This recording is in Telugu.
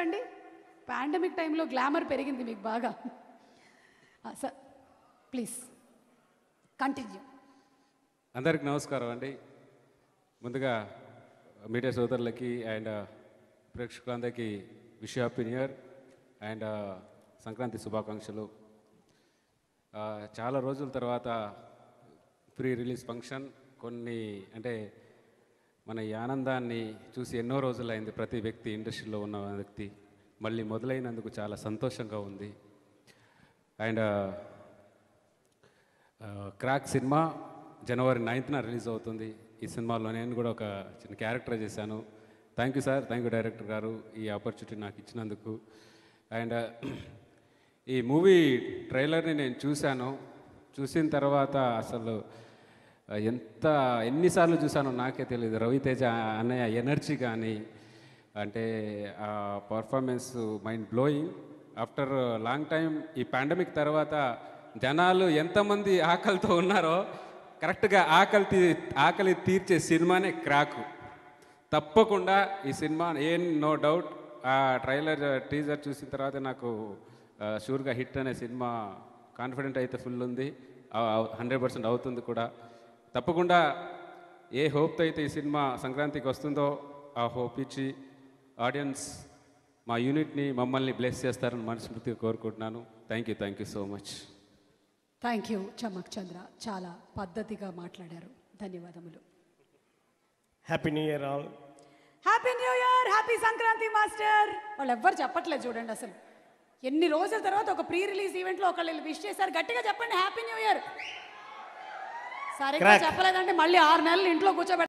అండి పాండమిక్ టైంలో గ్లామర్ పెరిగింది మీకు బాగా సార్ ప్లీజ్ కంటిన్యూ అందరికి నమస్కారం అండి ముందుగా మీడియా సోదరులకి అండ్ ప్రేక్షకులందరికీ wish happy new year and Sankranti శుభాకాంక్షలు ఆ, చాలా రోజుల తర్వాత ప్రీ రిలీజ్ ఫంక్షన్ కొన్ని అంటే మన ఈ ఆనందాన్ని చూసి ఎన్నో రోజులైంది ప్రతి వ్యక్తి ఇండస్ట్రీలో ఉన్న వ్యక్తి మళ్ళీ మొదలైనందుకు చాలా సంతోషంగా ఉంది అండ్ క్రాక్ సినిమా జనవరి నైన్త్న రిలీజ్ అవుతుంది ఈ సినిమాలో నేను కూడా ఒక చిన్న క్యారెక్టర్ చేశాను thank you sir thank you director గారు ఈ ఆపర్చునిటీ నాకు ఇచ్చినందుకు అండ్ ఈ మూవీ ట్రైలర్ని నేను చూశాను చూసిన తర్వాత అసలు ఎంత ఎన్నిసార్లు చూశానో నాకే తెలియదు రవితేజ అనే ఎనర్జీ కానీ అంటే ఆ performance mind blowing after long time ఈ పాండమిక్ తర్వాత జనాలు ఎంతమంది ఆకలితో ఉన్నారో కరెక్ట్గా ఆకలి తీ ఆకలి తీర్చే సినిమానే క్రాకు తప్పకుండా ఈ సినిమా ఏం నో డౌట్ ఆ ట్రైలర్ టీజర్ చూసిన తర్వాత నాకు షూర్గా హిట్ అనే సినిమా కాన్ఫిడెంట్ అయితే ఫుల్ ఉంది హండ్రెడ్ పర్సెంట్ అవుతుంది కూడా తప్పకుండా ఏ హోప్తో అయితే ఈ సినిమా సంక్రాంతికి వస్తుందో ఆ హోప్ ఇచ్చి ఆడియన్స్ మా యూనిట్ని మమ్మల్ని బ్లెస్ చేస్తారని మనస్ఫూర్తిగా కోరుకుంటున్నాను thank you thank you so much thank you Chamak Chandra చాలా పద్ధతిగా మాట్లాడారు ధన్యవాదములు happy new year all happy new year happy Sankranti master వాళ్ళు ఎవ్వరు చెప్పట్లేదు చూడండి అసలు ఎన్ని రోజుల తర్వాత ఒక ప్రీ రిలీజ్ ఈవెంట్లో ఒకళ్ళు విష్ చేశారు గట్టిగా చెప్పండి హ్యాపీ న్యూ ఇయర్ సరిగ్గా Crack. చెప్పలేదంటే మళ్ళీ ఆరు నెలలు ఇంట్లో కూర్చోబెట్టారు